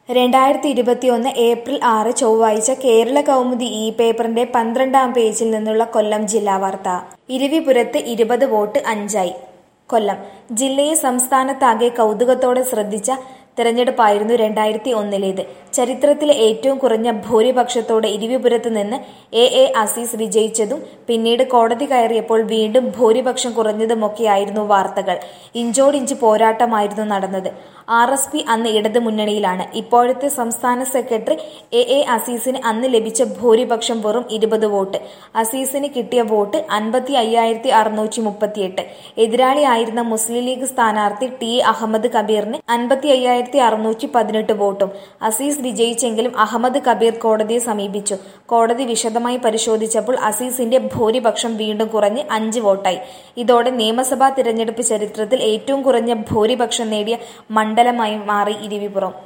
രണ്ടായിരത്തി ഇരുപത്തിയൊന്ന് ഏപ്രിൽ ആറ് ചൊവ്വാഴ്ച കേരള കൗമുദി ഇ പേപ്പറിന്റെ പന്ത്രണ്ടാം പേജിൽ നിന്നുള്ള കൊല്ലം ജില്ലാ വാർത്ത ഇരവിപുരത്ത് ഇരുപത് വോട്ട് അഞ്ചായി കൊല്ലം ജില്ലയെ സംസ്ഥാനത്താകെ കൗതുകത്തോടെ ശ്രദ്ധിച്ച തെരഞ്ഞെടുപ്പായിരുന്നു രണ്ടായിരത്തി ഒന്നിലേത് ചരിത്രത്തിലെ ഏറ്റവും കുറഞ്ഞ ഭൂരിപക്ഷത്തോടെ ഇരിവിപുരത്ത് നിന്ന് എ എ അസീസ് വിജയിച്ചതും പിന്നീട് കോടതി കയറിയപ്പോൾ വീണ്ടും ഭൂരിപക്ഷം കുറഞ്ഞതുമൊക്കെയായിരുന്നു വാർത്തകൾ ഇഞ്ചോടിഞ്ച് പോരാട്ടമായിരുന്നു നടന്നത് ആർ എസ് പി അന്ന് ഇടത് മുന്നണിയിലാണ് ഇപ്പോഴത്തെ സംസ്ഥാന സെക്രട്ടറി എ എ അസീസിന് അന്ന് ലഭിച്ച ഭൂരിപക്ഷം വെറും ഇരുപത് വോട്ട് അസീസിന് കിട്ടിയ വോട്ട് അൻപത്തി അയ്യായിരത്തി അറുന്നൂറ്റി മുപ്പത്തിയെട്ട് എതിരാളിയായിരുന്ന മുസ്ലിം ലീഗ് സ്ഥാനാർത്ഥി ടി അഹമ്മദ് കബീറിന് അൻപത്തി അയ്യായിരത്തി അറുന്നൂറ്റി പതിനെട്ട് വോട്ടും അസീസ് വിജയിച്ചെങ്കിലും അഹമ്മദ് കബീർ കോടതിയെ സമീപിച്ചു കോടതി വിശദമായി പരിശോധിച്ചപ്പോൾ അസീസിന്റെ ഭൂരിപക്ഷം വീണ്ടും കുറഞ്ഞ് അഞ്ച് വോട്ടായി ഇതോടെ നിയമസഭാ തിരഞ്ഞെടുപ്പ് ചരിത്രത്തിൽ ഏറ്റവും കുറഞ്ഞ ഭൂരിപക്ഷം നേടിയ മണ്ഡലമായി മാറി ഇരിവിപുറം